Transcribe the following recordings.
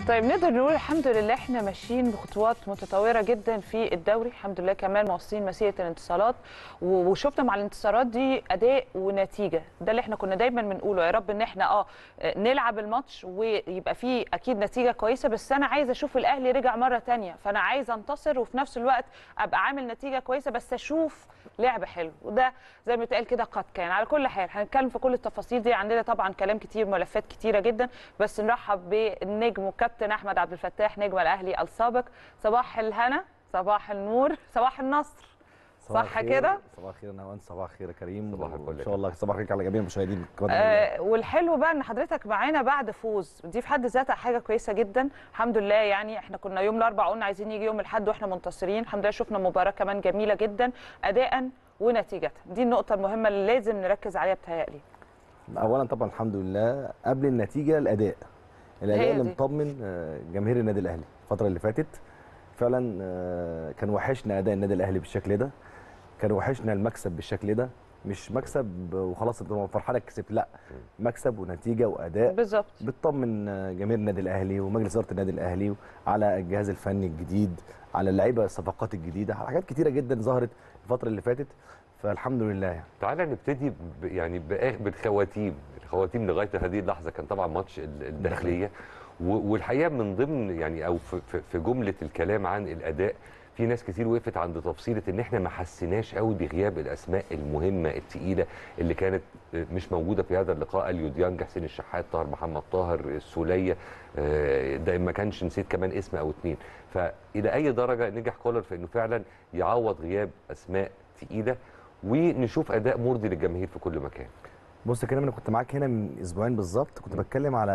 طيب نقدر نقول الحمد لله احنا ماشيين بخطوات متطوره جدا في الدوري الحمد لله كمان واصلين مسيره الانتصارات و- وشفنا مع الانتصارات دي اداء ونتيجه ده اللي احنا كنا دايما بنقوله يا رب ان احنا اه نلعب الماتش ويبقى فيه اكيد نتيجه كويسه بس انا عايزه اشوف الاهلي رجع مره تانية فانا عايزه انتصر وفي نفس الوقت ابقى عامل نتيجه كويسه بس اشوف لعب حلو وده زي ما اتقال كده قد كان على كل حال هنتكلم في كل التفاصيل دي عندنا طبعا كلام كتير ملفات كتيره جدا بس نرحب بالنجم وكابتن احمد عبد الفتاح نجم الاهلي السابق صباح الهنا صباح النور صباح النصر صباح صح الخير. كده؟ صباح الخير انا وانت صباح الخير يا كريم صباح الفل ان يا شاء الله صباح الخير على جميع المشاهدين الكرام آه والحلو بقى ان حضرتك معانا بعد فوز دي في حد ذاتها حاجه كويسه جدا الحمد لله يعني احنا كنا يوم الاربعاء قلنا عايزين يجي يوم الاحد واحنا منتصرين الحمد لله شفنا مباراه كمان جميله جدا اداء ونتيجه دي النقطه المهمه اللي لازم نركز عليها بتهيألي اولا طبعا الحمد لله قبل النتيجه الاداء الاداء هي اللي دي. مطمن آه، جماهير النادي الاهلي الفتره اللي فاتت فعلا آه، كان وحشنا اداء النادي الاهلي بالشكل ده كان وحشنا المكسب بالشكل ده مش مكسب وخلاص انت فرحان إنك كسبت لا مكسب ونتيجه واداء بالظبط بتطمن جماهير النادي الاهلي ومجلس اداره النادي الاهلي على الجهاز الفني الجديد على اللعيبه الصفقات الجديده على حاجات كتيره جدا ظهرت الفتره اللي فاتت فالحمد لله يعني تعالى نبتدي ب- يعني بآخ- بالخواتيم الخواتيم لغايه هذه اللحظه كان طبعا ماتش ال- الداخليه و- والحقيقه من ضمن يعني او في- في في جمله الكلام عن الاداء في ناس كتير وقفت عند تفصيله ان احنا ما حسيناش قوي بغياب الاسماء المهمه الثقيله اللي كانت مش موجوده في هذا اللقاء اليو ديانج حسين الشحات طاهر محمد طاهر السوليه آه، ده ما كانش نسيت كمان اسم او اتنين فالى اي درجه نجح كولر في انه فعلا يعوض غياب اسماء ثقيله ونشوف اداء مرضي للجماهير في كل مكان بص يا كريم انا كنت معاك هنا من اسبوعين بالظبط كنت بتكلم على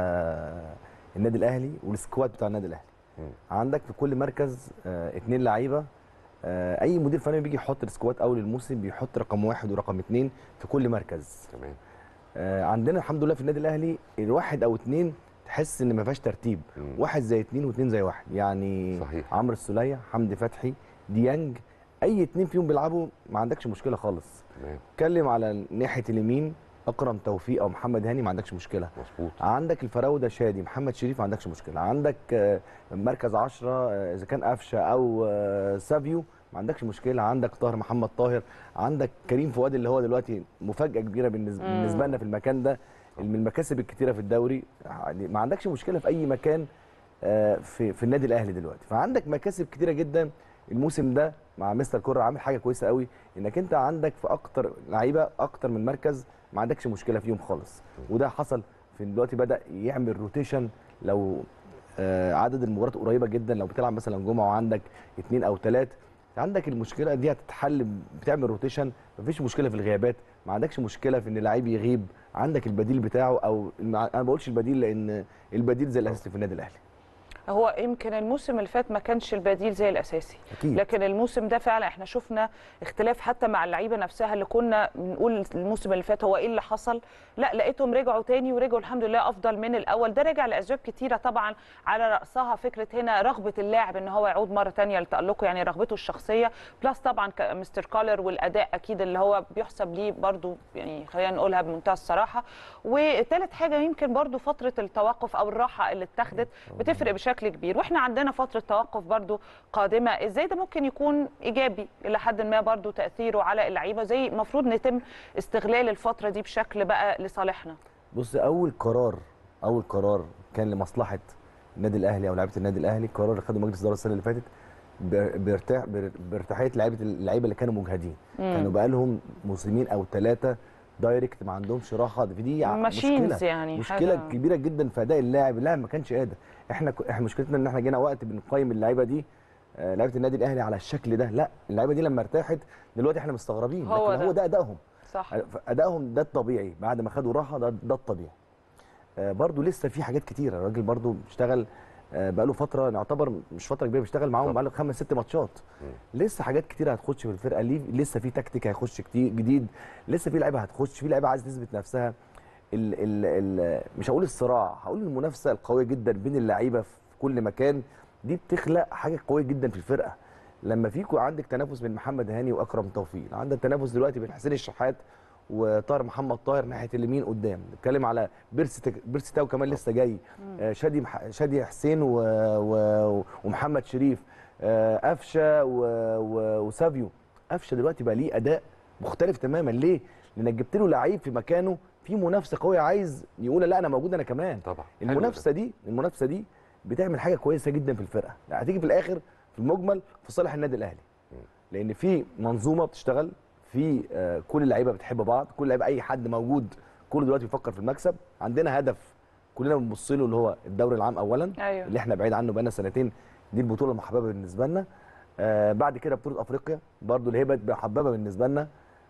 النادي الاهلي والسكواد بتاع النادي الاهلي مم. عندك في كل مركز آه اتنين لعيبه آه اي مدير فني بيجي يحط السكواد اول الموسم بيحط رقم واحد ورقم اتنين في كل مركز تمام آه عندنا الحمد لله في النادي الاهلي الواحد او اتنين تحس ان ما فيهاش ترتيب مم. واحد زي اتنين واتنين زي واحد يعني صحيح. عمرو السوليه حمدي فتحي ديانج اي اتنين فيهم بيلعبوا ما عندكش مشكله خالص تمام اتكلم على ناحيه اليمين اكرم توفيق او محمد هاني ما عندكش مشكله مظبوط عندك الفراوده شادي محمد شريف ما عندكش مشكله عندك آه، مركز 10 آه، اذا كان قفشه او آه، سافيو ما عندكش مشكله عندك طاهر محمد طاهر عندك كريم فؤاد اللي هو دلوقتي مفاجاه كبيره بالنسبه, مم. بالنسبة لنا في المكان ده من المكاسب الكتيره في الدوري يعني ما عندكش مشكله في اي مكان آه، في في النادي الاهلي دلوقتي فعندك مكاسب كتيره جدا الموسم ده مع مستر كورة عامل حاجه كويسه قوي انك انت عندك في اكتر لعيبه اكتر من مركز ما عندكش مشكله فيهم خالص وده حصل في دلوقتي بدا يعمل روتيشن لو آه، عدد المباريات قريبه جدا لو بتلعب مثلا جمعه وعندك اثنين او ثلاث عندك المشكله دي هتتحل بتعمل روتيشن مفيش مشكله في الغيابات ما عندكش مشكله في ان لعيب يغيب عندك البديل بتاعه او الم- انا ما بقولش البديل لان البديل زي الاساسي في النادي الاهلي هو يمكن الموسم اللي فات ما كانش البديل زي الاساسي اكيد لكن الموسم ده فعلا احنا شفنا اختلاف حتى مع اللعيبه نفسها اللي كنا بنقول الموسم اللي فات هو ايه اللي حصل لا لقيتهم رجعوا تاني ورجعوا الحمد لله افضل من الاول ده رجع لاسباب كتيره طبعا على راسها فكره هنا رغبه اللاعب ان هو يعود مره تانية لتالقه يعني رغبته الشخصيه بلس طبعا ك- مستر كولر والاداء اكيد اللي هو بيحسب ليه برضو يعني خلينا نقولها بمنتهى الصراحه وثالث حاجه يمكن برضو فتره التوقف او الراحه اللي اتخذت بتفرق بشكل كبير واحنا عندنا فتره توقف برضو قادمه ازاي ده ممكن يكون ايجابي الى حد ما برضو تاثيره على اللعيبه زي المفروض نتم استغلال الفتره دي بشكل بقى لصالحنا بص اول قرار اول قرار كان لمصلحه النادي الاهلي او لعيبه النادي الاهلي قرار اللي خده مجلس الاداره السنه اللي فاتت بار- بارتاح بار- بارتاحيه لعيبه اللعيبه اللي كانوا مجهدين كانوا بقى لهم موسمين او ثلاثه دايركت ما عندهمش راحه في دي ع- ماشينز مشكله يعني مشكله حاجة- كبيره جدا في اداء اللاعب اللاعب ما كانش قادر احنا ك- احنا مشكلتنا ان احنا جينا وقت بنقيم اللعيبه دي آه، لعيبه النادي الاهلي على الشكل ده لا اللعيبه دي لما ارتاحت دلوقتي احنا مستغربين هو لكن ده. هو ده ادائهم صح ادائهم ده الطبيعي بعد ما خدوا راحه ده ده الطبيعي آه، برضو لسه في حاجات كتيره الراجل برضو بيشتغل آه، بقاله فتره نعتبر مش فتره كبيره بيشتغل معاهم طبعا. بقاله خمس ست ماتشات لسه حاجات كتيره هتخش في الفرقه ليه لسه في تكتيك هيخش كتير جديد لسه في لعيبه هتخش في لعيبه عايزه تثبت نفسها ال ال ال مش هقول الصراع هقول المنافسه القويه جدا بين اللعيبه في كل مكان دي بتخلق حاجه قويه جدا في الفرقه لما فيكو عندك تنافس بين محمد هاني واكرم توفيق عندك تنافس دلوقتي بين حسين الشحات وطاهر محمد طاهر ناحيه اليمين قدام نتكلم على بيرسي تك- بيرسي تاو كمان لسه جاي آه، شادي مح... شادي حسين و... و... ومحمد شريف آه، قفشه و... و... وسافيو قفشه دلوقتي بقى ليه اداء مختلف تماما ليه؟ لانك جبت له لعيب في مكانه في منافسه قويه عايز يقول لا انا موجود انا كمان طبعا حلو المنافسه دي المنافسه دي بتعمل حاجه كويسه جدا في الفرقه لا هتيجي في الاخر في المجمل في صالح النادي الاهلي لان في منظومه بتشتغل في آه، كل اللعيبه بتحب بعض كل لعيبه اي حد موجود كله دلوقتي بيفكر في المكسب عندنا هدف كلنا بنبص له اللي هو الدوري العام اولا ايوه اللي احنا بعيد عنه بقالنا سنتين دي البطوله المحببه بالنسبه لنا آه بعد كده بطوله افريقيا برضو اللي هي بقت محببه بالنسبه لنا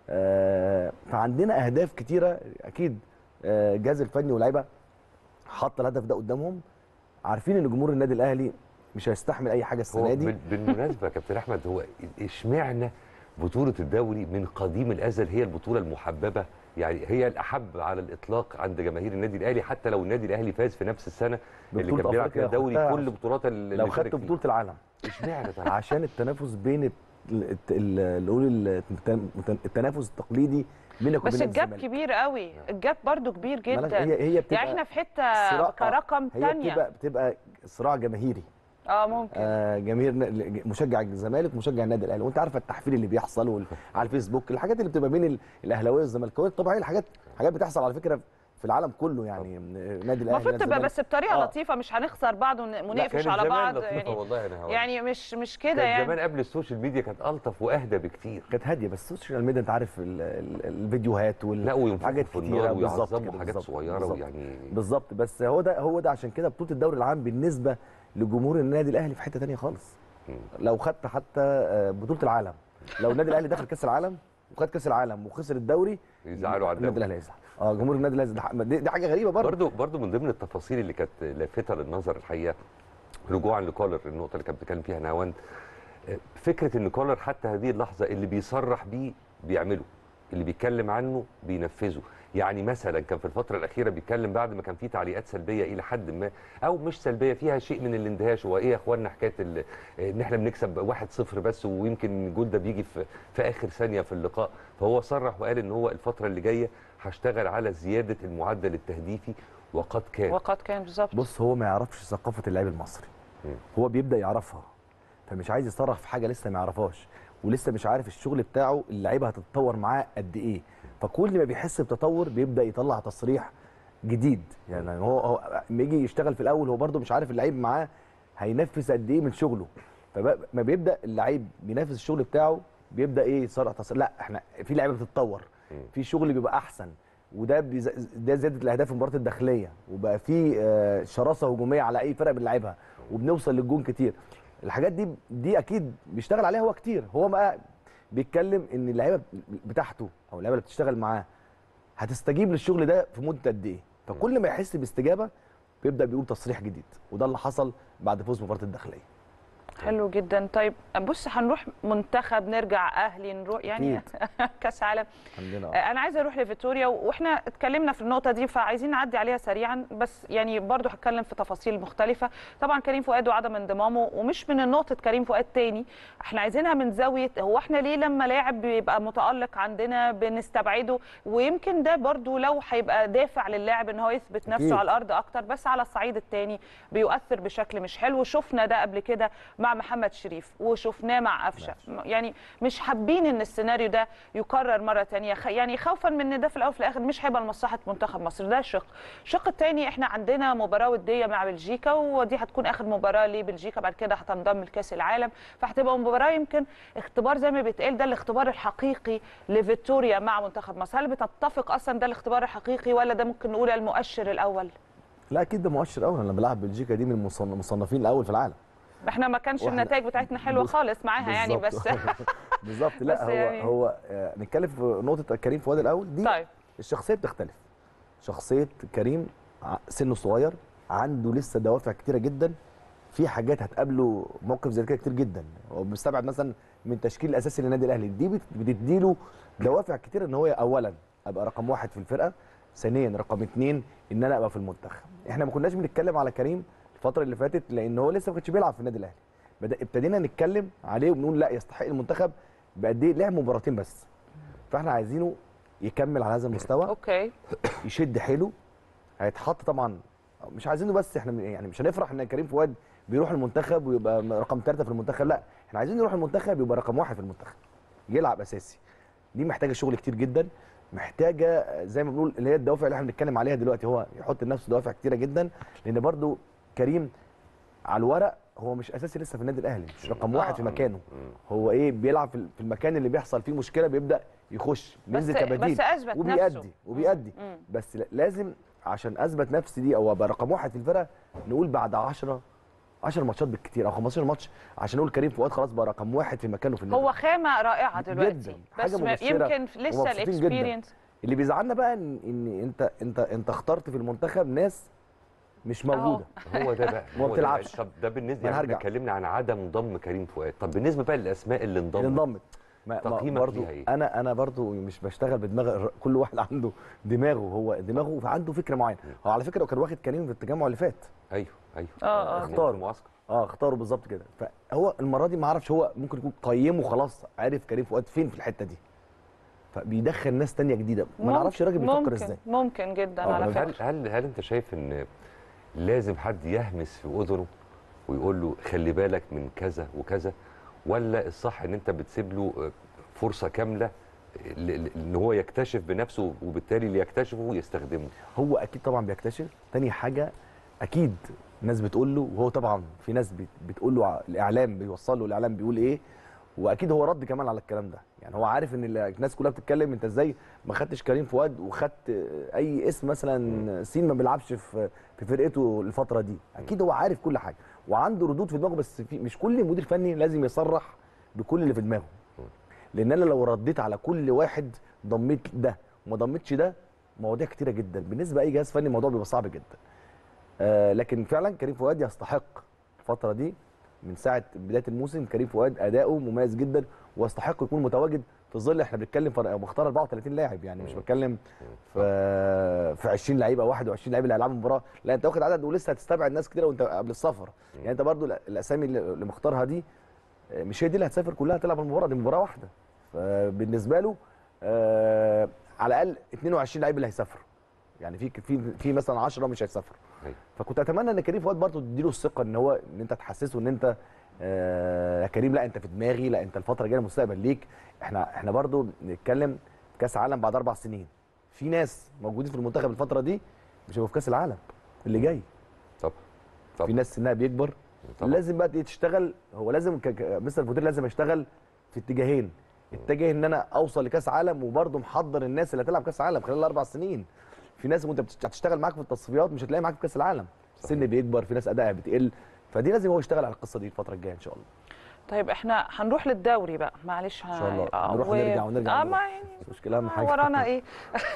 آه فعندنا اهداف كتيره اكيد آه الجهاز الفني واللعيبه حاطه الهدف ده قدامهم عارفين ان جمهور النادي الاهلي مش هيستحمل اي حاجه هو السنه دي بال- بالمناسبه يا كابتن احمد هو اشمعنى بطوله الدوري من قديم الازل هي البطوله المحببه يعني هي الاحب على الاطلاق عند جماهير النادي الاهلي حتى لو النادي الاهلي فاز في نفس السنه اللي بطولة كان بيلعب فيها أفريقيا الدوري خدتها كل بطولات اللي لو شارك خدت فيها. بطوله العالم اشمعنى طيب؟ عشان التنافس بين الت- الت- ال- نقول الت- التنافس التقليدي بينك وبين بس نادي الجاب الزمالك. كبير قوي الجاب برضو كبير مالك- جدا هي هي بتبقى يعني احنا في حته صراع- كرقم هي تانية بتبقى بتبقى صراع جماهيري اه ممكن آه جماهير ن- مشجع الزمالك مشجع النادي الاهلي وانت عارفه التحفيل اللي بيحصل وال- على الفيسبوك الحاجات اللي بتبقى بين ال- الاهلاويه والزملكاويه طبعا الحاجات حاجات بتحصل على فكره في العالم كله يعني النادي الاهلي المفروض نادي تبقى الزمالك. بس بطريقه آه. لطيفه مش هنخسر بعض ون- ونقفش كان على زمان بعض لطيفة يعني والله انا هقول يعني مش مش كده كان يعني زمان قبل السوشيال ميديا كانت الطف واهدى بكتير كانت هاديه بس السوشيال ميديا انت عارف ال- ال- الفيديوهات وال لا وينفخوا حاجات في كتيرة النار بالظبط ويعظموا كده، حاجات بالظبط، صغيره بالظبط. ويعني بالظبط بس هو ده هو ده عشان كده بطوله الدوري العام بالنسبه لجمهور النادي الاهلي في حته تانية خالص مم. لو خدت حتى آه، بطوله العالم لو النادي الاهلي دخل كاس العالم وخد كاس العالم وخسر الدوري يزعلوا على النادي الدوري الاهلي هيزعل اه جمهور النادي الاهلي يزعل. دي, دي حاجه غريبه برضه برضو برضو من ضمن التفاصيل اللي كانت لافته للنظر الحقيقه رجوعا لكولر النقطه اللي كانت بتتكلم فيها نهاوند آه، فكره ان كولر حتى هذه اللحظه اللي بيصرح بيه بيعمله اللي بيتكلم عنه بينفذه يعني مثلا كان في الفتره الاخيره بيتكلم بعد ما كان في تعليقات سلبيه الى حد ما او مش سلبيه فيها شيء من الاندهاش هو ايه يا اخوانا حكايه ال- ان احنا بنكسب 1-0 بس ويمكن الجول ده بيجي في في اخر ثانيه في اللقاء فهو صرح وقال ان هو الفتره اللي جايه هشتغل على زياده المعدل التهديفي وقد كان وقد كان بالظبط بص هو ما يعرفش ثقافه اللاعب المصري مم. هو بيبدا يعرفها فمش عايز يصرح في حاجه لسه ما يعرفهاش ولسه مش عارف الشغل بتاعه اللعيبه هتتطور معاه قد ايه فكل ما بيحس بتطور بيبدا يطلع تصريح جديد يعني هو هو لما يجي يشتغل في الاول هو برده مش عارف اللعيب معاه هينفذ قد ايه من شغله فما بيبدا اللعيب بينافس الشغل بتاعه بيبدا ايه يصرح تصريح لا احنا في لعيبه بتتطور مم. في شغل بيبقى احسن وده بيز... ده زادت الاهداف في المباريات الداخليه وبقى في آه، شراسه هجوميه على اي فرقه بنلعبها وبنوصل للجون كتير الحاجات دي دي اكيد بيشتغل عليها هو كتير هو بقى بيتكلم ان اللعيبه بتاعته او اللعيبه اللي بتشتغل معاه هتستجيب للشغل ده في مده قد ايه فكل ما يحس باستجابه بيبدا بيقول تصريح جديد وده اللي حصل بعد فوز مباراه الداخليه حلو جدا طيب بص هنروح منتخب نرجع اهلي نروح يعني كاس عالم عندنا آه، انا عايزه اروح لفيتوريا واحنا اتكلمنا في النقطه دي فعايزين نعدي عليها سريعا بس يعني برضو هتكلم في تفاصيل مختلفه طبعا كريم فؤاد وعدم انضمامه ومش من نقطه كريم فؤاد تاني احنا عايزينها من زاويه هو احنا ليه لما لاعب بيبقى متالق عندنا بنستبعده ويمكن ده برضو لو هيبقى دافع للاعب ان هو يثبت نفسه أكيد. على الارض اكتر بس على الصعيد الثاني بيؤثر بشكل مش حلو شفنا ده قبل كده مع محمد شريف وشفناه مع قفشه يعني مش حابين ان السيناريو ده يكرر مره تانية خ- يعني خوفا من ان ده في الاول وفي الاخر مش هيبقى لمصلحه منتخب مصر ده شق الشق الثاني احنا عندنا مباراه وديه مع بلجيكا ودي هتكون اخر مباراه لبلجيكا بعد كده هتنضم لكاس العالم فهتبقى مباراه يمكن اختبار زي ما بيتقال ده الاختبار الحقيقي لفيكتوريا مع منتخب مصر هل بتتفق اصلا ده الاختبار الحقيقي ولا ده ممكن نقول المؤشر الاول لا اكيد ده مؤشر اول انا بلعب بلجيكا دي من المصن- المصنفين الاول في العالم احنا ما كانش وإحنا- النتائج بتاعتنا حلوه بز- خالص معاها يعني بس بالظبط. بالظبط لا بس هو يعني- هو آه، نتكلم في نقطه كريم فؤاد الاول دي طيب الشخصيه بتختلف شخصيه كريم ع- سنه صغير عنده لسه دوافع كتيره جدا في حاجات هتقابله موقف زي كده كتير جدا هو بيستبعد مثلا من تشكيل الاساسي للنادي الاهلي دي بت- بتديله دوافع كتير ان هو اولا ابقى رقم واحد في الفرقه ثانيا رقم اثنين ان انا ابقى في المنتخب احنا ما كناش بنتكلم على كريم الفتره اللي فاتت لان هو لسه ما كانش بيلعب في النادي الاهلي بدا ابتدينا نتكلم عليه وبنقول لا يستحق المنتخب بقد ايه لعب مباراتين بس فاحنا عايزينه يكمل على هذا المستوى اوكي يشد حيله هيتحط طبعا مش عايزينه بس احنا يعني مش هنفرح ان كريم فؤاد بيروح المنتخب ويبقى رقم ثلاثة في المنتخب لا احنا عايزين يروح المنتخب يبقى رقم واحد في المنتخب يلعب اساسي دي محتاجه شغل كتير جدا محتاجه زي ما بنقول اللي هي الدوافع اللي احنا بنتكلم عليها دلوقتي هو يحط لنفسه دوافع كتيره جدا لان برضو كريم على الورق هو مش اساسي لسه في النادي الاهلي مش رقم واحد في مكانه هو ايه بيلعب في في المكان اللي بيحصل فيه مشكله بيبدا يخش بينزل بس- كبديل بس أثبت وبيأدي نفسه. وبيأدي مم. بس لا- لازم عشان اثبت نفسي دي او ابقى رقم واحد في الفرقه نقول بعد 10 10 ماتشات بالكتير او 15 ماتش عشان نقول كريم فؤاد خلاص بقى رقم واحد في مكانه في النادي هو خامه رائعه دلوقتي جداً. بس حاجة ما- مبشرة يمكن لسه ومبسوطين جداً. الاكسبيرينس اللي بيزعلنا بقى ان, إن انت انت انت اخترت في المنتخب ناس مش أهو. موجوده هو ده بقى ما هو ده بتلعبش. بقى. طب ده بالنسبه ما يعني هرجع. احنا اتكلمنا عن عدم ضم كريم فؤاد طب بالنسبه بقى للاسماء اللي اللي انضمت انضمت ما ما تقييمك برضو ليها إيه؟ انا انا برضو مش بشتغل بدماغ الر- كل واحد عنده دماغه هو دماغه عنده فكره معينه هو على فكره كان واخد كريم في التجمع اللي فات ايوه ايوه آه، آه. كان اختار. في المعسكر اه اختاروا بالظبط كده فهو المره دي ما اعرفش هو ممكن يكون قيمه خلاص عارف كريم فؤاد فين في الحته دي فبيدخل ناس تانية جديده ما نعرفش الراجل بيفكر ممكن ازاي ممكن جدا آه، على هل فكره هل هل انت شايف ان لازم حد يهمس في اذنه ويقول له خلي بالك من كذا وكذا ولا الصح ان انت بتسيب له فرصه كامله ل- ل- ان هو يكتشف بنفسه وبالتالي اللي يكتشفه يستخدمه هو اكيد طبعا بيكتشف تاني حاجه اكيد ناس بتقول له وهو طبعا في ناس بت- بتقول له ع- الاعلام بيوصل له الاعلام بيقول ايه واكيد هو رد كمان على الكلام ده يعني هو عارف ان ال- الناس كلها بتتكلم انت ازاي ما خدتش كريم فؤاد وخدت اي اسم مثلا سين ما بيلعبش في في فرقته الفتره دي اكيد هو عارف كل حاجه وعنده ردود في دماغه بس في مش كل مدير فني لازم يصرح بكل اللي في دماغه لان انا لو رديت على كل واحد ضميت ده وما ضميتش ده مواضيع كتيره جدا بالنسبه لاي جهاز فني الموضوع بيبقى صعب جدا آه لكن فعلا كريم فؤاد يستحق الفتره دي من ساعه بدايه الموسم كريم فؤاد اداؤه مميز جدا ويستحق يكون متواجد في ظل احنا بنتكلم في مختار 34 لاعب يعني مش بتكلم في في 20 لعيب او 21 لعيب اللي هيلعبوا المباراه لا انت واخد عدد ولسه هتستبعد ناس كتير وانت قبل السفر يعني انت برضو الاسامي اللي اللي مختارها دي آه، مش هي دي اللي هتسافر كلها تلعب المباراه دي مباراه واحده فبالنسبه له آه على الاقل 22 لعيب اللي هيسافروا يعني في في في مثلا 10 مش هيسافروا أيوة. فكنت اتمنى ان كريم فؤاد برضه تديله الثقه ان هو ان انت تحسسه ان انت آه يا كريم لا انت في دماغي لا انت الفتره الجايه مستقبل ليك احنا احنا برضه بنتكلم كاس عالم بعد اربع سنين في ناس موجودين في المنتخب الفتره دي مش هيبقوا في كاس العالم اللي جاي طب في طب ناس سنها بيكبر طبعا. لازم بقى تشتغل هو لازم ك- ك- مستر فوتير لازم يشتغل في اتجاهين اتجاه ان انا اوصل لكاس عالم وبرضه محضر الناس اللي هتلعب كاس عالم خلال الاربع سنين في ناس وانت بتشت- هتشتغل معاك في التصفيات مش هتلاقي معاك في كاس العالم السن بيكبر في ناس ادائها بتقل فدي لازم هو يشتغل على القصه دي الفتره الجايه ان شاء الله طيب احنا هنروح للدوري بقى معلش ان شاء الله آه، نروح و- ونرجع ونرجع اه ما يعني مش مشكله اهم حاجه ورانا ايه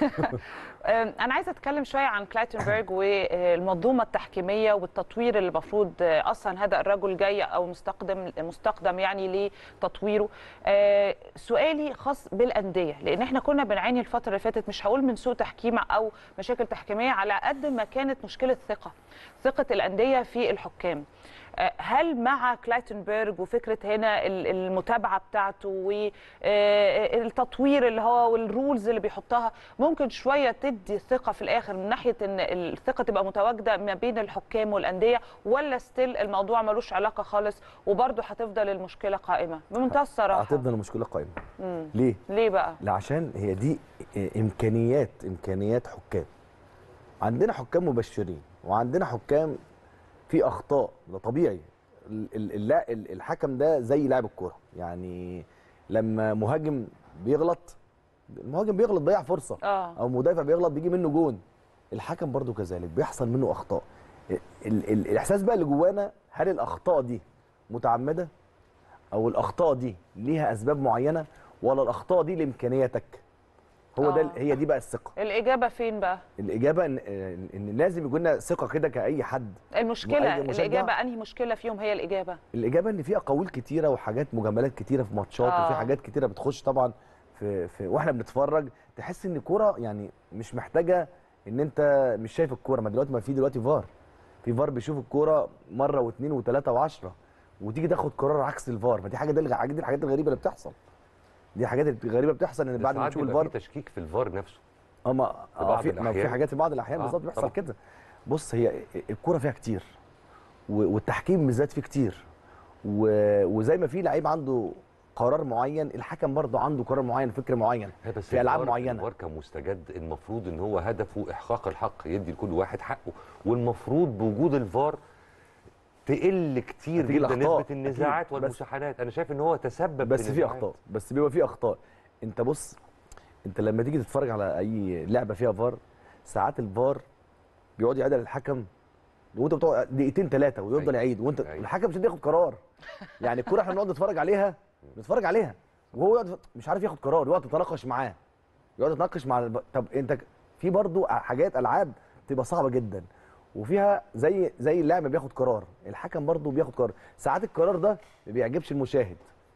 آم، انا عايزه اتكلم شويه عن كلايتنبرج والمنظومه التحكيميه والتطوير اللي المفروض آه، اصلا هذا الرجل جاي او مستقدم مستقدم يعني لتطويره آه، سؤالي خاص بالانديه لان احنا كنا بنعاني الفتره اللي فاتت مش هقول من سوء تحكيم او مشاكل تحكيميه على قد ما كانت مشكله ثقه ثقه الانديه في الحكام آه، هل مع كلايتنبرج وفكره هنا ال- المتابعه بتاعته والتطوير اللي هو والرولز اللي بيحطها ممكن شويه تدي ثقه في الاخر من ناحيه ان الثقه تبقى متواجده ما بين الحكام والانديه ولا ستيل الموضوع ملوش علاقه خالص وبرضه هتفضل المشكله قائمه بمنتهى الصراحه هتفضل المشكله قائمه مم. ليه ليه بقى لا عشان هي دي امكانيات امكانيات حكام عندنا حكام مبشرين وعندنا حكام في اخطاء ده طبيعي ال- ال- اللا- ال- الحكم ده زي لاعب الكوره يعني لما مهاجم بيغلط المهاجم بيغلط ضيع فرصه اه او مدافع بيغلط بيجي منه جون الحكم برضو كذلك بيحصل منه اخطاء ال ال الاحساس بقى اللي جوانا هل الاخطاء دي متعمده او الاخطاء دي ليها اسباب معينه ولا الاخطاء دي لامكانياتك هو ده آه. هي دي بقى الثقه الاجابه فين بقى الاجابه ان ان لازم يكون لنا ثقه كده كاي حد المشكله وأي مشجع- الاجابه انهي مشكله فيهم هي الاجابه الاجابه ان في اقاويل كتيره وحاجات مجاملات كتيره في ماتشات آه. وفي حاجات كتيره بتخش طبعا في, في واحنا بنتفرج تحس ان الكوره يعني مش محتاجه ان انت مش شايف الكوره ما دلوقتي ما في دلوقتي فار في فار بيشوف الكوره مره واثنين وثلاثه وعشرة وتيجي تاخد قرار عكس الفار فدي حاجه دي الغ- دي الحاجات الغريبه اللي بتحصل دي حاجات غريبه بتحصل ان ده بعد ما ساعات تشوف بيبقى الفار في تشكيك في الفار نفسه اه ما في اه بعض في, ما في الأحيان. حاجات في بعض الاحيان آه، بالظبط بيحصل طبعا. كده بص هي الكوره فيها كتير و- والتحكيم بالذات فيه كتير و- وزي ما في لعيب عنده قرار معين الحكم برضه عنده قرار معين فكر معين هي بس في ألعاب الفار- معينة. الفار كمستجد المفروض ان هو هدفه احقاق الحق يدي لكل واحد حقه والمفروض بوجود الفار تقل كتير هتيجي جدا الأخطاء، نسبه النزاعات أكيد. بس- والمشاحنات انا شايف ان هو تسبب بس في نزاعات. اخطاء بس بيبقى في اخطاء انت بص انت لما تيجي تتفرج على اي لعبه فيها فار ساعات الفار بيقعد يعيد على الحكم وانت بتقعد دقيقتين ثلاثه ويفضل أيوة. يعيد وانت أيوة. الحكم مش قادر ياخد قرار يعني الكوره احنا بنقعد نتفرج عليها نتفرج عليها وهو يقعد مش عارف ياخد قرار يقعد يتناقش معاه يقعد يتناقش مع الب... طب انت ك- في برضو حاجات العاب تبقى صعبه جدا وفيها زي زي اللاعب بياخد قرار الحكم برضو بياخد قرار ساعات القرار ده ما بيعجبش المشاهد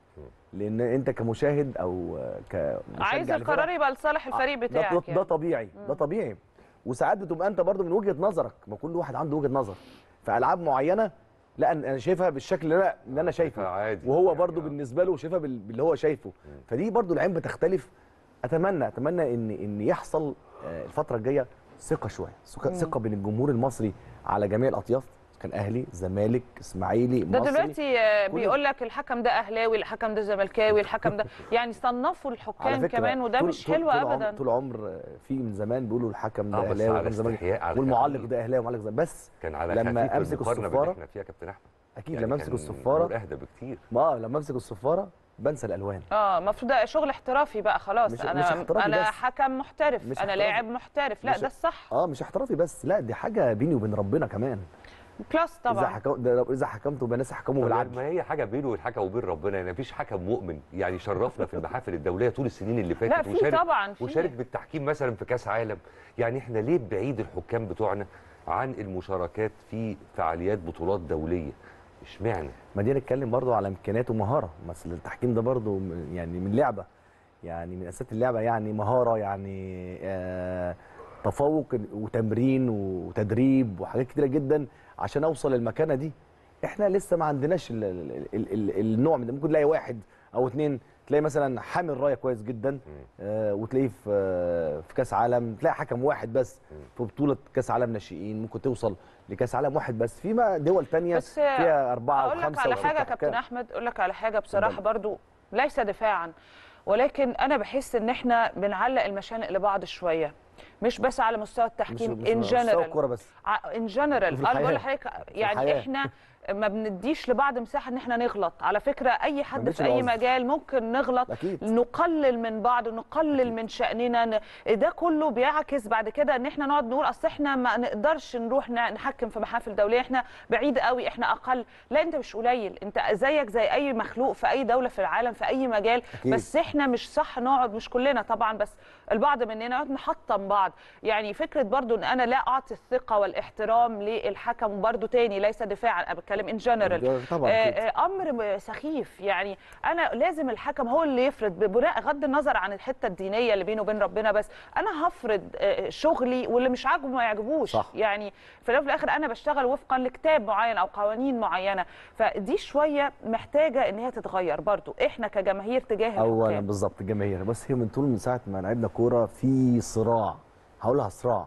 لان انت كمشاهد او كمشجع عايز لفرقة- القرار يبقى لصالح الفريق ده- بتاعك ده, ده يعني. طبيعي ده طبيعي وساعات بتبقى انت برضو من وجهه نظرك ما كل واحد عنده وجهه نظر في العاب معينه لا أنا- انا شايفها بالشكل اللي انا اللي انا شايفه عادي وهو يعني برضو آه. بالنسبه له شايفها بال- باللي هو شايفه فدي برضو العين بتختلف اتمنى اتمنى ان ان يحصل آه، الفتره الجايه ثقه شويه ثقه ثقه بين الجمهور المصري على جميع الاطياف كان اهلي زمالك اسماعيلي ده مصري دلوقتي آه، كل- بيقول لك الحكم ده اهلاوي الحكم ده زملكاوي الحكم ده يعني صنفوا على الحكام فكره كمان وده طول- مش طول- حلو طول عمر- ابدا طول عمر آه، في من زمان بيقولوا الحكم ده اه بس اهلاوي على والحكم زمالك استحياء على والمعلق خفيف. ده اهلاوي ومعلق زمالك بس كان على لما خفيف أمسك بالمقارنة الصفارة- باللي احنا فيها يا كابتن احمد اكيد يعني لما امسك كان الصفاره أمور اهدى بكتير ما لما امسك الصفاره بنسى الالوان اه المفروض ده شغل احترافي بقى خلاص مش- انا مش احترافي انا بس. حكم محترف مش انا احترافي. لاعب محترف لا مش- ده الصح اه مش احترافي بس لا دي حاجه بيني وبين ربنا كمان كلاس اذا طبعا حكم ده اذا حكمت يبقى الناس يحكموا طب بالعدل ما هي حاجه بينه والحكم وبين ربنا يعني مفيش حكم مؤمن يعني شرفنا في المحافل الدوليه طول السنين اللي فاتت لا في طبعا في وشارك بالتحكيم مثلا في كاس عالم يعني احنا ليه بعيد الحكام بتوعنا عن المشاركات في فعاليات بطولات دوليه اشمعنى ما دي نتكلم برضو على امكانيات ومهاره مثل التحكيم ده برضو من- يعني من لعبه يعني من اساسات اللعبه يعني مهاره يعني آه تفوق وتمرين وتدريب وحاجات كتيره جدا عشان اوصل للمكانه دي احنا لسه ما عندناش ال ال ال ال النوع من ده ممكن تلاقي واحد او اتنين تلاقي مثلا حامل رايه كويس جدا آه وتلاقيه في آه في كاس عالم تلاقي حكم واحد بس في بطوله كاس عالم ناشئين ممكن توصل لكاس عالم واحد بس في بقى دول تانية بس فيها اربعه اقول لك وخمسه على وستة حاجه يا حكام. كابتن احمد اقول لك على حاجه بصراحه اتفضل. برضو ليس دفاعا ولكن انا بحس ان احنا بنعلق المشانق لبعض شويه مش بس على مستوى مش التحكيم مش ان مستوى جنرال الكوره بس ان جنرال وفي انا بقول الحياة. لحضرتك يعني الحياة. احنا ما بنديش لبعض مساحه ان احنا نغلط على فكره اي حد بنديش في اي العذر. مجال ممكن نغلط أكيد. نقلل من بعض نقلل من شاننا ن- ده كله بيعكس بعد كده ان احنا نقعد نقول اصل احنا ما نقدرش نروح ن- نحكم في محافل دوليه احنا بعيد قوي احنا اقل لا انت مش قليل انت زيك زي اي مخلوق في اي دوله في العالم في اي مجال أكيد. بس احنا مش صح نقعد مش كلنا طبعا بس البعض مننا نقعد نحطم بعض يعني فكره برضو ان انا لا اعطي الثقه والاحترام للحكم برضو تاني ليس دفاعا انا بتكلم ان جنرال طبعا أكيد. امر م- سخيف يعني انا لازم الحكم هو اللي يفرض ببناء غض النظر عن الحته الدينيه اللي بينه وبين ربنا بس انا هفرض آه، شغلي واللي مش عاجبه ما يعجبوش صح. يعني في الأول وفي الاخر انا بشتغل وفقا لكتاب معين او قوانين معينه فدي شويه محتاجه ان هي تتغير برضو احنا كجماهير تجاه اولا الحكام بالظبط الجماهير بس هي من طول من ساعه ما لعبنا كوره في صراع هقولها صراع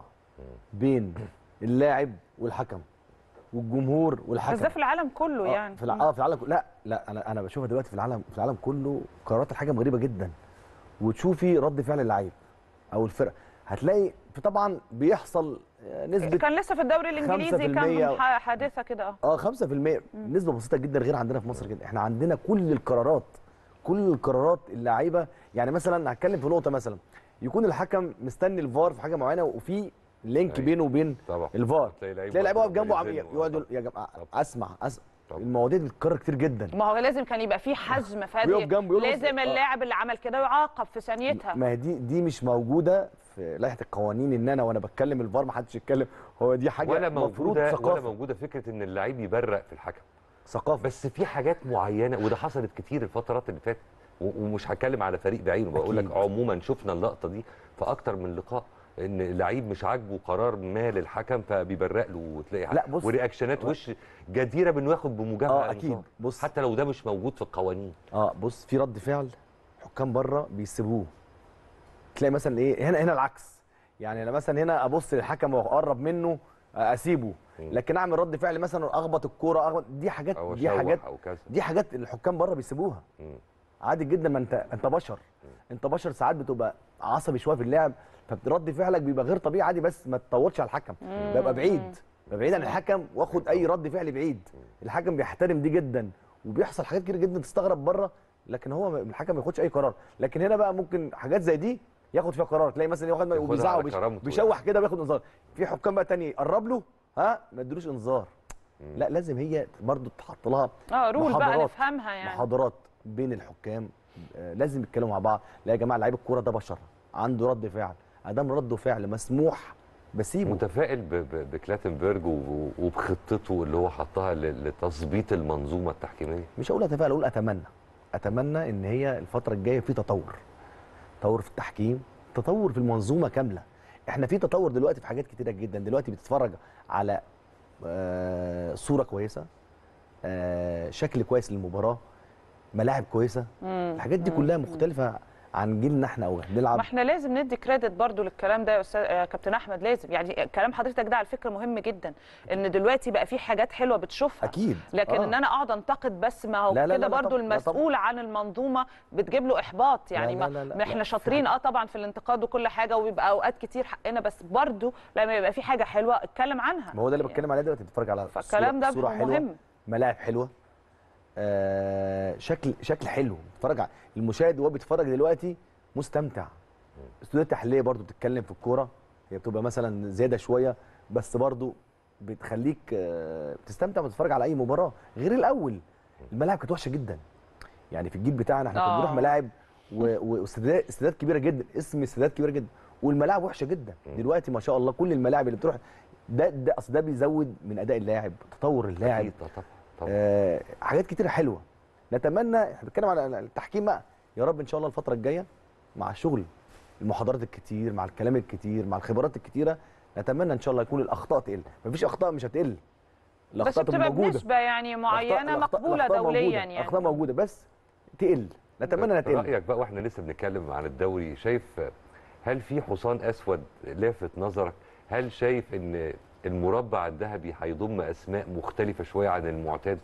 بين اللاعب والحكم والجمهور والحكم بس ده في العالم كله آه، يعني في الع... اه في العالم كله لا لا انا انا بشوفها دلوقتي في العالم في العالم كله قرارات الحكم غريبه جدا وتشوفي رد فعل اللعيب او الفرقه هتلاقي في طبعا بيحصل آه، نسبه كان لسه في الدوري الانجليزي 5% كان ح- حادثه كده اه اه 5% نسبه بسيطه جدا غير عندنا في مصر جدا احنا عندنا كل القرارات كل القرارات اللعيبه يعني مثلا هتكلم في نقطه مثلا يكون الحكم مستني الفار في حاجه معينه وفي لينك أيوة. بينه وبين طبعا الفار تلاقي لعيب تلاقي لعيب واقف واقف جنبه عم بيزن يقعد يقول يا جماعه طبعا. اسمع اسمع طبعا. المواضيع دي بتتكرر كتير جدا ما هو لازم كان يبقى في حزم فادي ويقف جنبه يقول له لازم آه. اللاعب اللي عمل كده يعاقب في ثانيتها ما هي دي دي مش موجوده في لائحه القوانين ان انا وانا بتكلم الفار ما حدش يتكلم هو دي حاجه ولا مفروض موجوده ولا ثقافه موجوده فكره ان اللعيب يبرق في الحكم ثقافه بس في حاجات معينه وده حصلت كتير الفترات اللي فاتت و- ومش هتكلم على فريق بعينه بقول لك أكيد. عموما شفنا اللقطه دي في اكتر من لقاء ان اللعيب مش عاجبه قرار ما للحكم فبيبرق له وتلاقي لا، بص- ورياكشنات وش جديره بانه ياخد بمجابهه اه على اكيد النظام. بص حتى لو ده مش موجود في القوانين اه بص في رد فعل حكام بره بيسيبوه تلاقي مثلا ايه هنا هنا العكس يعني انا مثلا هنا ابص للحكم واقرب منه آه، اسيبه مم. لكن اعمل رد فعل مثلا اخبط الكوره أخبط دي حاجات او دي أشوح حاجات او كذا دي حاجات الحكام بره بيسيبوها مم. عادي جدا ما انت انت بشر انت بشر ساعات بتبقى عصبي شويه في اللعب فرد فعلك بيبقى غير طبيعي عادي بس ما تطولش على الحكم ببقى بعيد ببقى بعيد عن الحكم واخد اي رد فعل بعيد الحكم بيحترم دي جدا وبيحصل حاجات كتير جدا تستغرب بره لكن هو ما- الحكم ما ياخدش اي قرار لكن هنا بقى ممكن حاجات زي دي ياخد فيها قرار تلاقي مثلا واخد ياخدها وبيزعق على وبيش- كرامته بيشوح كده وياخد انذار في حكام بقى تاني يقرب له ها ما ادلوش انذار لا لازم هي برضو تحط لها اه رول بقى محاضرات. نفهمها يعني محاضرات بين الحكام آه، لازم يتكلموا مع بعض لا يا جماعه لعيب الكوره ده بشر عنده رد فعل ادام رده فعل مسموح بسيبه متفائل ب- ب- بكلاتنبرج و- وبخطته اللي هو حطها ل- لتظبيط المنظومه التحكيميه مش هقول اتفائل اقول اتمنى اتمنى ان هي الفتره الجايه في تطور تطور في التحكيم تطور في المنظومه كامله احنا في تطور دلوقتي في حاجات كتيره جدا دلوقتي بتتفرج على آه، صوره كويسه آه، شكل كويس للمباراه ملاعب كويسه الحاجات دي كلها مختلفه عن جيلنا احنا او بنلعب ما احنا لازم ندي كريدت برضو للكلام ده يا استاذ يا كابتن احمد لازم يعني كلام حضرتك ده على فكره مهم جدا ان دلوقتي بقى في حاجات حلوه بتشوفها اكيد لكن آه. ان انا اقعد انتقد بس ما هو لا، لا، كده لا، لا برضو طبعاً، لا المسؤول عن المنظومه بتجيب له احباط يعني لا، ما لا، لا، ما احنا لا، شاطرين في اه طبعا في الانتقاد وكل حاجه وبيبقى اوقات كتير حقنا بس برضو لما يبقى في حاجه حلوه اتكلم عنها ما هو ده اللي بتكلم عليه دلوقتي بتتفرج على فالكلام ده صورة- صورة حلوة مهم ملاعب حلوه آه شكل شكل حلو بتتفرج على المشاهد وهو بيتفرج دلوقتي مستمتع استوديوهات التحليليه برضو بتتكلم في الكوره هي بتبقى مثلا زياده شويه بس برضو بتخليك آه بتستمتع وتتفرج على اي مباراه غير الاول الملاعب كانت وحشه جدا يعني في الجيل بتاعنا احنا كنا آه. بنروح ملاعب و- و- واستادات استادات كبيره جدا اسم استادات كبيره جدا والملاعب وحشه جدا دلوقتي ما شاء الله كل الملاعب اللي بتروح ده ده اصل ده بيزود من اداء اللاعب تطور اللاعب أكيد، طبعا طبعا آه حاجات كتيره حلوه نتمنى احنا بنتكلم على التحكيم بقى يا رب ان شاء الله الفتره الجايه مع الشغل المحاضرات الكتير مع الكلام الكتير مع الخبرات الكتيره نتمنى ان شاء الله يكون الاخطاء تقل مفيش اخطاء مش هتقل بس الاخطاء تبقى بتبقى موجوده بنسبه يعني الأخطاء- معينه الأخطاء- مقبوله الأخطاء دوليا موجودة. يعني اخطاء موجوده بس تقل نتمنى انها تقل رايك بقى واحنا لسه بنتكلم عن الدوري شايف هل في حصان اسود لافت نظرك هل شايف ان المربع الذهبي هيضم اسماء مختلفه شويه عن المعتاد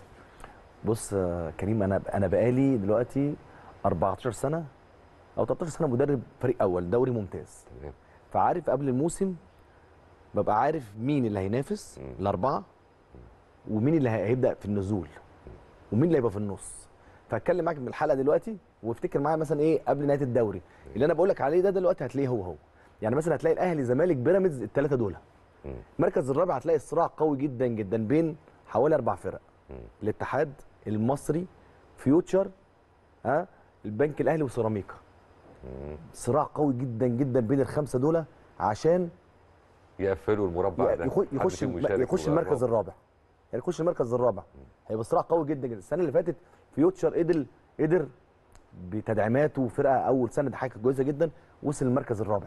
بص يا كريم انا انا بقالي دلوقتي 14 سنه او 13 سنه مدرب فريق اول دوري ممتاز تمام فعارف قبل الموسم ببقى عارف مين اللي هينافس مم. الاربعه ومين اللي هي- هيبدا في النزول ومين اللي هيبقى في النص فهتكلم معاك من الحلقه دلوقتي وافتكر معايا مثلا ايه قبل نهايه الدوري اللي انا بقول لك عليه ده دلوقتي هتلاقيه هو هو يعني مثلا هتلاقي الاهلي زمالك بيراميدز الثلاثه دول مم. المركز الرابع هتلاقي الصراع قوي جدا جدا بين حوالي اربع فرق مم. الاتحاد المصري فيوتشر ها البنك الاهلي وسيراميكا مم. صراع قوي جدا جدا بين الخمسه دول عشان يقفلوا المربع ده يخش حد يخش فيهم يشارك يخش في المركز الرابع يعني يخش المركز الرابع هيبقى صراع قوي جدا جدا السنه اللي فاتت فيوتشر قدر قدر بتدعيماته وفرقه اول سنه دي حاجه كويسه جدا وصل المركز الرابع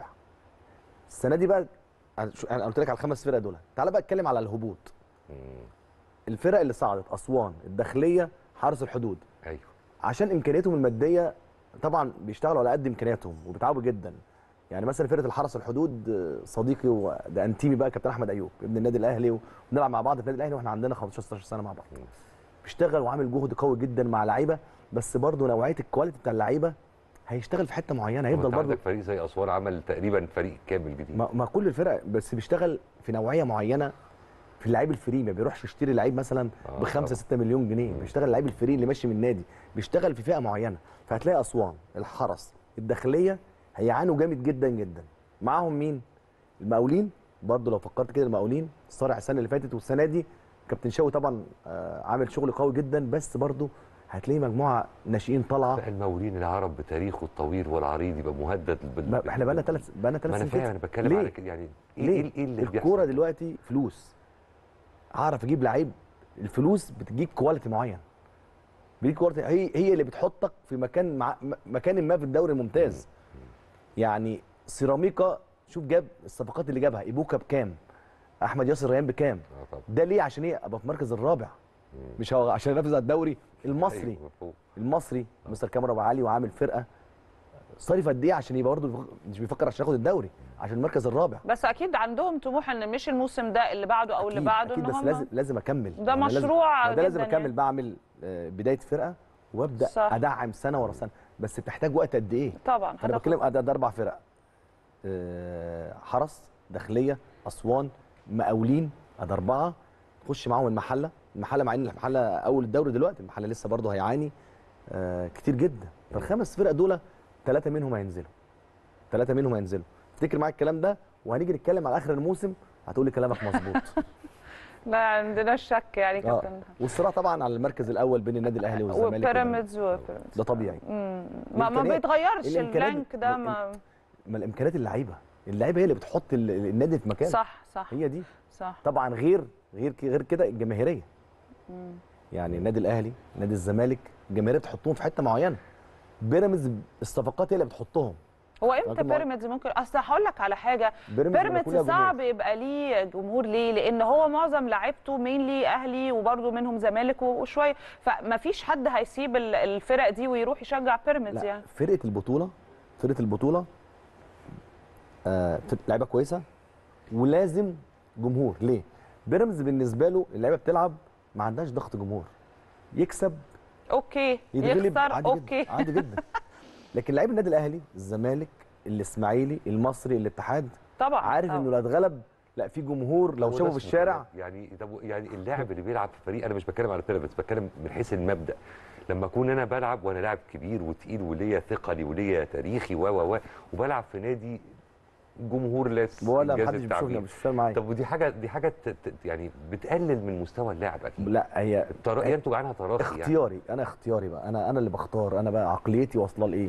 السنه دي بقى انا قلت لك على الخمس فرق دول تعال بقى اتكلم على الهبوط مم. الفرق اللي صعدت اسوان الداخليه حرس الحدود ايوه عشان امكانياتهم الماديه طبعا بيشتغلوا على قد امكانياتهم وبيتعبوا جدا يعني مثلا فرقه الحرس الحدود آه، صديقي وده انتيمي بقى كابتن احمد ايوب ابن النادي الاهلي وبنلعب مع بعض في النادي الاهلي واحنا عندنا 15 16 سنه مع بعض بيشتغل وعامل جهد قوي جدا مع لعيبه بس برضه نوعيه الكواليتي بتاع اللعيبه هيشتغل في حته معينه هيفضل انت برضه عندك فريق زي اسوان عمل تقريبا فريق كامل جديد ما, ما كل الفرق بس بيشتغل في نوعيه معينه في اللعيب الفري ما بيروحش يشتري لعيب مثلا آه، ب 5 طبعا. 6 مليون جنيه بيشتغل اللعيب الفري اللي ماشي من النادي بيشتغل في فئه معينه فهتلاقي اسوان الحرس الداخليه هيعانوا جامد جدا جدا معاهم مين المقاولين برضه لو فكرت كده المقاولين صارع السنه اللي فاتت والسنه دي كابتن شاوي طبعا آه، عامل شغل قوي جدا بس برضه هتلاقي مجموعه ناشئين طالعه لا المقاولين العرب بتاريخه الطويل والعريض يبقى مهدد بال... ما- احنا بقالنا ثلاث بقالنا ما ثلاث انا سنين فاهم كده. انا بتكلم ليه؟ على كده يعني ايه ليه؟ ايه إيه اللي الكوره بيحصل؟ دلوقتي فلوس اعرف اجيب لعيب الفلوس بتجيب كواليتي معين بتجيب كواليتي هي هي اللي بتحطك في مكان مع م- مكان ما في الدوري الممتاز يعني سيراميكا شوف جاب الصفقات اللي جابها ايبوكا بكام احمد ياسر ريان بكام اه طبعا ده ليه عشان ايه ابقى في المركز الرابع مش هو عشان ينافس على الدوري المصري أيوة، مفهوم. المصري مستر كاميرا ابو علي وعامل فرقه صارف قد ايه عشان يبقى برضه بيفكر- مش بيفكر عشان ياخد الدوري عشان المركز الرابع بس اكيد عندهم طموح ان مش الموسم ده اللي بعده او اللي أكيد- بعده اكيد ان بس هم لازم لازم اكمل ده يعني لازم- مشروع ما ده لازم جداً اكمل يعني. بعمل آه، بدايه فرقه وابدا صح. ادعم سنه ورا سنه بس بتحتاج وقت قد ايه طبعا انا هتاخد بتكلم ده, ده اربع فرق آه، حرس داخليه اسوان مقاولين ادي اربعه تخش معاهم المحله المحله مع ان المحله اول الدوري دلوقتي المحله لسه برضه هيعاني آه، كتير جدا فالخمس فرق دول ثلاثه منهم هينزلوا ثلاثه منهم هينزلوا افتكر معايا الكلام ده وهنيجي نتكلم على اخر الموسم هتقول لي كلامك مظبوط لا عندنا شك يعني اه كابتن والصراع طبعا على المركز الاول بين النادي الاهلي والزمالك وبيراميدز وبيراميدز ده طبيعي مم. ما, ما الإمكانيات- بيتغيرش الإمكانيات- الرانك ده ما ما الامكانيات اللعيبه اللعيبه هي اللي بتحط ال- ال- النادي في مكانه صح صح هي دي صح طبعا غير غير ك- غير كده الجماهيريه مم. يعني النادي الاهلي نادي الزمالك الجماهيريه بتحطهم في حته معينه بيراميدز الصفقات هي اللي بتحطهم هو امتى لكن ما- بيراميدز ممكن اصل هقول لك على حاجه بيراميدز بيراميدز بيكون لها جمهور. صعب يبقى ليه جمهور ليه لان هو معظم لعيبته مينلي اهلي وبرده منهم زمالك و- وشويه فما فيش حد هيسيب ال- الفرق دي ويروح يشجع بيراميدز لا يعني فرقه البطوله فرقه البطوله آه فرقة لعيبه كويسه ولازم جمهور ليه بيراميدز بالنسبه له اللعيبه بتلعب ما عندهاش ضغط جمهور يكسب اوكي يتغلب يخسر عادي اوكي جدا عادي جدا لكن لعيب النادي الاهلي الزمالك الاسماعيلي المصري الاتحاد طبعا عارف طبعاً. انه لو اتغلب لا في جمهور لو هو ده شافه في اسمه الشارع كده. يعني طب يعني اللاعب اللي بيلعب في فريق انا مش بتكلم على بيراميدز بتكلم من حيث المبدا لما اكون انا بلعب وانا لاعب كبير وتقيل وليا ثقلي وليا تاريخي و و و وبلعب في نادي جمهور لاس ولا إنجاز محدش بيشوفنا التعبير. مش فاهم معايا طب ودي حاجه دي حاجه ت- ت- يعني بتقلل من مستوى اللاعب اكيد لا هي ترا- ينتج عنها تراخي يعني اختياري انا اختياري بقى انا انا اللي بختار انا بقى عقليتي واصله لايه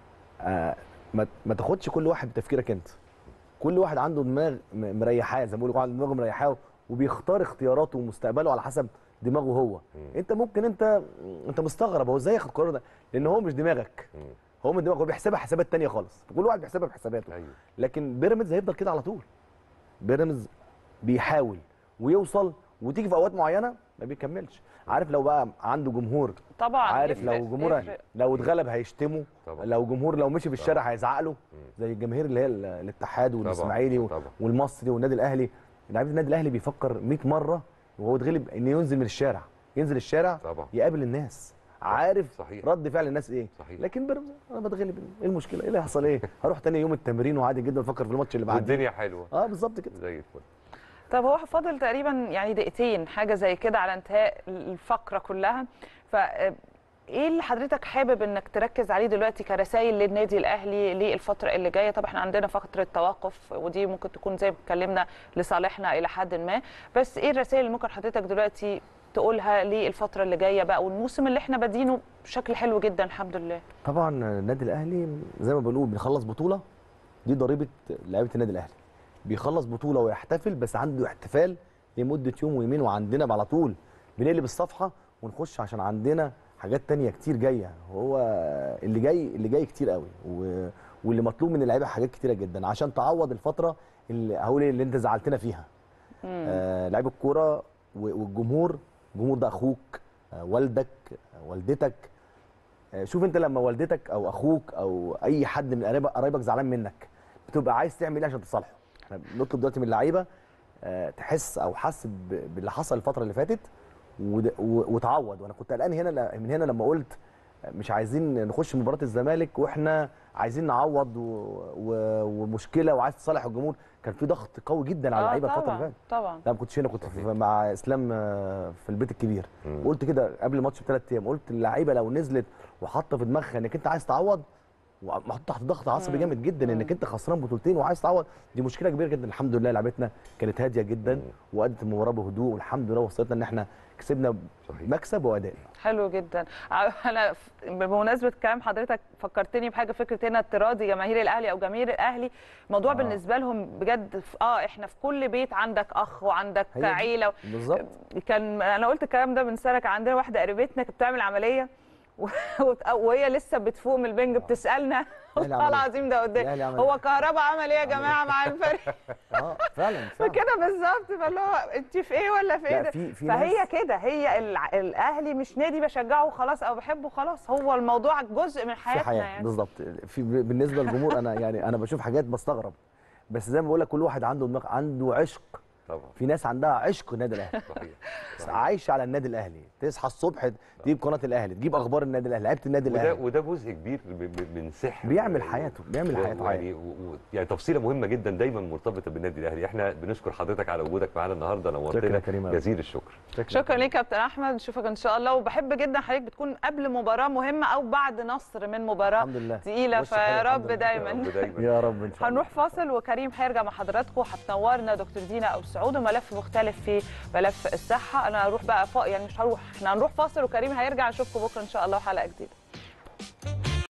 آه ما ما تاخدش كل واحد بتفكيرك انت كل واحد عنده دماغ م- مريحاه زي ما بيقولوا عنده دماغه مريحاه وبيختار اختياراته ومستقبله على حسب دماغه هو مم. انت ممكن انت انت مستغرب هو ازاي ياخد القرار ده لان هو مش دماغك مم. هو من دماغه هو بيحسبها حسابات تانية خالص كل واحد بيحسبها بحساباته ايوه لكن بيراميدز هيفضل كده على طول بيراميدز بيحاول ويوصل وتيجي في اوقات معينه ما بيكملش عارف لو بقى عنده جمهور طبعا عارف يفرق- لو جمهور يفرق. لو اتغلب هيشتمه طبعا. لو جمهور لو مشي في الشارع هيزعق له زي الجماهير اللي هي ال- الاتحاد والاسماعيلي و- طبعا. والمصري والنادي الاهلي لعيبه النادي الاهلي بيفكر 100 مره وهو اتغلب انه ينزل من الشارع ينزل الشارع طبعا يقابل الناس عارف صحيح. رد فعل الناس ايه صحيح. لكن بيراميدز انا بتغلب ايه المشكله ايه اللي هيحصل ايه هروح تاني يوم التمرين وعادي جدا افكر في الماتش اللي بعديه والدنيا حلوه اه بالظبط كده زي الفل طب هو فاضل تقريبا يعني دقيقتين حاجه زي كده على انتهاء الفقره كلها ف ايه اللي حضرتك حابب انك تركز عليه دلوقتي كرسائل للنادي الاهلي للفتره اللي جايه طبعا احنا عندنا فتره توقف ودي ممكن تكون زي ما اتكلمنا لصالحنا الى حد ما بس ايه الرسائل اللي ممكن حضرتك دلوقتي تقولها للفتره اللي جايه بقى والموسم اللي احنا بادينه بشكل حلو جدا الحمد لله طبعا النادي الاهلي زي ما بنقول بنخلص بطوله دي ضريبه لعيبه النادي الاهلي بيخلص بطوله ويحتفل بس عنده احتفال لمده يوم ويومين وعندنا على طول بنقلب الصفحه ونخش عشان عندنا حاجات تانية كتير جايه هو اللي جاي اللي جاي كتير قوي و... واللي مطلوب من اللعيبه حاجات كتيره جدا عشان تعوض الفتره اللي هقول إيه اللي انت زعلتنا فيها آه لعيب الكوره و- والجمهور الجمهور ده اخوك آه والدك آه والدتك آه، شوف انت لما والدتك او اخوك او اي حد من قرايبك قرايبك زعلان منك بتبقى عايز تعمل ايه عشان تصالحه احنا بنطلب دلوقتي من اللعيبه آه، تحس او حس ب- باللي حصل الفتره اللي فاتت ود- و- وتعوض وانا كنت قلقان هنا ل- من هنا لما قلت مش عايزين نخش مباراه الزمالك واحنا عايزين نعوض و... و... ومشكله وعايز تصالح الجمهور كان في ضغط قوي جدا على آه اللعيبه الفتره اللي طبعا فاتت طبعا لا ما كنتش هنا كنت في صحيح. مع اسلام آه، في البيت الكبير مم. قلت كده قبل الماتش بثلاث ايام قلت اللعيبه لو نزلت وحاطه في دماغها انك انت عايز تعوض ومحطوط تحت ضغط عصبي مم. جامد جدا انك انت خسران بطولتين وعايز تعوض دي مشكله كبيره جدا الحمد لله لعبتنا كانت هاديه جدا مم. وادت المباراه بهدوء والحمد لله وصلتنا ان احنا كسبنا صحيح. مكسب واداء حلو جدا ع- انا ف- بمناسبه كلام حضرتك فكرتني بحاجه فكره هنا تراضي جماهير الاهلي او جماهير الاهلي الموضوع آه. آه. بالنسبه لهم بجد ف- اه احنا في كل بيت عندك اخ وعندك هي دي. عيله بالظبط كان انا قلت الكلام ده من سنه كان عندنا واحده قريبتنا كانت بتعمل عمليه وت- وهي لسه بتفوق من البنج بتسالنا الأهلي والله عمل إيه؟ العظيم ده قدام الأهلي عمل هو كهربا عمل ايه يا جماعه مع الفريق اه فعلا فعلا كده بالظبط فاللي هو انت في ايه ولا في ايه لا، ده؟ في- في فهي ناس- كده هي الع- الاهلي مش نادي بشجعه خلاص او بحبه خلاص هو الموضوع جزء من في حياتنا حياه يعني بالظبط في بالنسبه للجمهور انا يعني انا بشوف حاجات بستغرب بس زي ما بقول لك كل واحد عنده دماغ عنده عشق طبعا في ناس عندها عشق النادي الاهلي صحيح صحيح. عايشه على النادي الاهلي تصحى الصبح تجيب قناه الاهلي تجيب اخبار النادي الاهلي لعيبه النادي وده الاهلي وده جزء كبير م- م- من سحر بيعمل حياته بيعمل و- حياته يعني و- و- يعني تفصيله مهمه جدا دايما مرتبطه بالنادي الاهلي احنا بنشكر حضرتك على وجودك معانا النهارده شكرا يا نورتنا كريم أوي. جزيل الشكر شكرا ليك يا كابتن احمد نشوفك ان شاء الله وبحب جدا حضرتك بتكون قبل مباراه مهمه او بعد نصر من مباراه الحمد لله تقيله وش حلو، فيا الحمد رب لله. دايما يا رب دايما يا رب ان شاء الله هنروح فاصل وكريم هيرجع مع حضراتكم هتنورنا دكتور دينا او سعود وملف مختلف في ملف الصحه انا هروح بقى فا... يعني مش هروح احنا هنروح فاصل وكريم هيرجع نشوفكم بكره ان شاء الله حلقه جديده